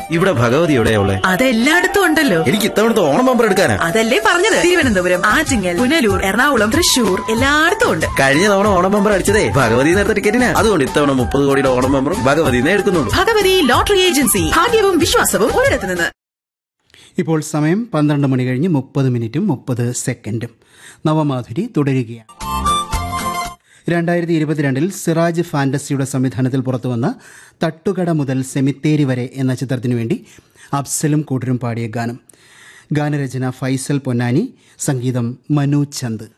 ഇവിടെ ഭഗവതി എവിടെയാ ഉള്ളെ അതെല്ലായിടത്തും ഉണ്ടല്ലോ എനിക്ക് ഇത്തവണത്തെ ഓണം ബമ്പർ എടുക്കാനാ അതല്ലേ പറഞ്ഞത് തിരുവനന്തപുരം ആറ്റിങ്ങൽ പുനലൂർ എറണാകുളം തൃശൂർ എല്ലായിടത്തും ഉണ്ട് കഴിഞ്ഞ തവണ ഓണം ബമ്പർ അടിച്ചതേ ഭഗവതി നേരത്തെ ടിക്കറ്റിനാ അതുകൊണ്ട് ഇത്തവണ മുപ്പത് കോടിയുടെ ഓണം ബമ്പറും ഭഗവതി എടുക്കുന്നുള്ളൂ ഭഗവതി ലോട്ടറി ഏജൻസി ഭാഗ്യവും വിശ്വാസവും ഒരിടത്ത് നിന്ന് ഇപ്പോൾ സമയം പന്ത്രണ്ട് മണി കഴിഞ്ഞ് മുപ്പത് മിനിറ്റും മുപ്പത് സെക്കൻഡും നവമാധുരി തുടരുകയാണ് രണ്ടായിരത്തി ഇരുപത്തിരണ്ടിൽ സിറാജ് ഫാന്റസിയുടെ സംവിധാനത്തിൽ പുറത്തുവന്ന തട്ടുകട മുതൽ സെമിത്തേരി വരെ എന്ന ചിത്രത്തിനു വേണ്ടി അഫ്സലും കൂട്ടരും പാടിയ ഗാനം ഗാനരചന ഫൈസൽ പൊന്നാനി സംഗീതം മനു ചന്ദ്